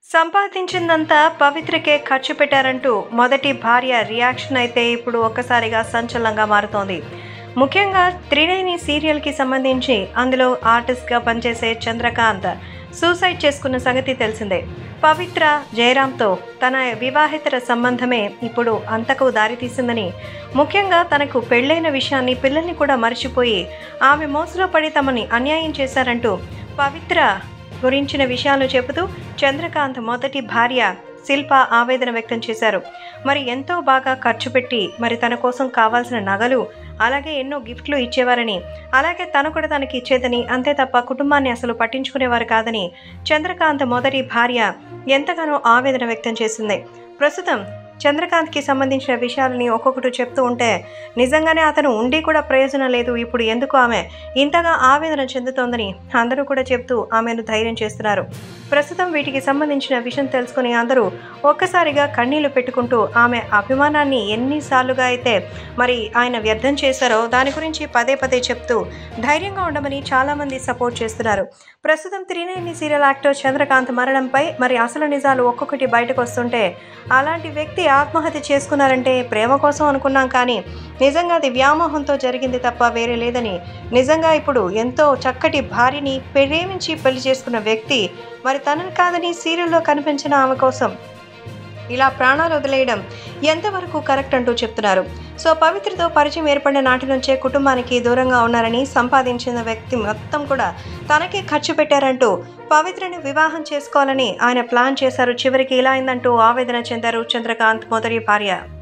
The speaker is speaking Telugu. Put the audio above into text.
సంపాదించిందంతా పవిత్రకే ఖర్చు పెట్టారంటూ మొదటి భార్య రియాక్షన్ అయితే ఇప్పుడు ఒక్కసారిగా సంచలనంగా మారుతోంది ముఖ్యంగా త్రినేని సీరియల్కి సంబంధించి అందులో ఆర్టిస్ట్గా పనిచేసే చంద్రకాంత్ సూసైడ్ చేసుకున్న సంగతి తెలిసిందే పవిత్ర జయరాంతో తన వివాహేతర సంబంధమే ఇప్పుడు అంతకు దారితీసిందని ముఖ్యంగా తనకు పెళ్ళైన విషయాన్ని పిల్లల్ని కూడా మర్చిపోయి ఆమె మోసలో పడి తమని అన్యాయం చేశారంటూ పవిత్ర గురించిన విషయాలు చెబుతూ చంద్రకాంత్ మొదటి భార్య శిల్ప ఆవేదన వ్యక్తం చేశారు మరి ఎంతో బాగా ఖర్చు పెట్టి మరి తన కోసం కావాల్సిన నగలు అలాగే ఎన్నో గిఫ్ట్లు ఇచ్చేవారని అలాగే తను కూడా తనకి ఇచ్చేదని అంతే తప్ప కుటుంబాన్ని అసలు పట్టించుకునేవారు కాదని చంద్రకాంత్ మొదటి భార్య ఎంతగానో ఆవేదన వ్యక్తం చేసింది ప్రస్తుతం చంద్రకాంత్కి సంబంధించిన విషయాలని ఒక్కొక్కటి చెప్తూ ఉంటే నిజంగానే అతను ఉండి కూడా ప్రయోజనం లేదు ఇప్పుడు ఎందుకు ఆమె ఇంతగా ఆవేదన చెందుతోందని అందరూ కూడా చెప్తూ ఆమెను ధైర్యం చేస్తున్నారు ప్రస్తుతం వీటికి సంబంధించిన విషయం తెలుసుకుని అందరూ ఒక్కసారిగా కన్నీళ్లు పెట్టుకుంటూ ఆమె అభిమానాన్ని ఎన్నిసార్లుగా అయితే మరి ఆయన వ్యర్థం చేశారో దాని గురించి పదే పదే చెప్తూ ధైర్యంగా ఉండమని చాలామంది సపోర్ట్ చేస్తున్నారు ప్రస్తుతం త్రినేని సీరియల్ యాక్టర్ చంద్రకాంత్ మరణంపై మరి అసలు నిజాలు ఒక్కొక్కటి బయటకు వస్తుంటే అలాంటి వ్యక్తి ఆత్మహత్య చేసుకున్నారంటే ప్రేమ కోసం అనుకున్నాం కానీ నిజంగా అది వ్యామోహంతో జరిగింది తప్ప వేరే లేదని నిజంగా ఇప్పుడు ఎంతో చక్కటి భార్యని ప్రేమించి పెళ్లి చేసుకున్న వ్యక్తి మరి తనని కాదని సీరియల్లో కనిపించిన ఆమె కోసం ఇలా ప్రాణాలు వదిలేయడం ఎంతవరకు కరెక్ట్ అంటూ చెప్తున్నారు సో పవిత్రతో పరిచయం ఏర్పడిన నాటి నుంచే కుటుంబానికి దూరంగా ఉన్నారని సంపాదించిన వ్యక్తి మొత్తం కూడా తనకే ఖర్చు పెట్టారంటూ పవిత్రని వివాహం చేసుకోవాలని ఆయన ప్లాన్ చేశారు చివరికి ఇలా అయిందంటూ ఆవేదన చెందారు చంద్రకాంత్ మొదటి భార్య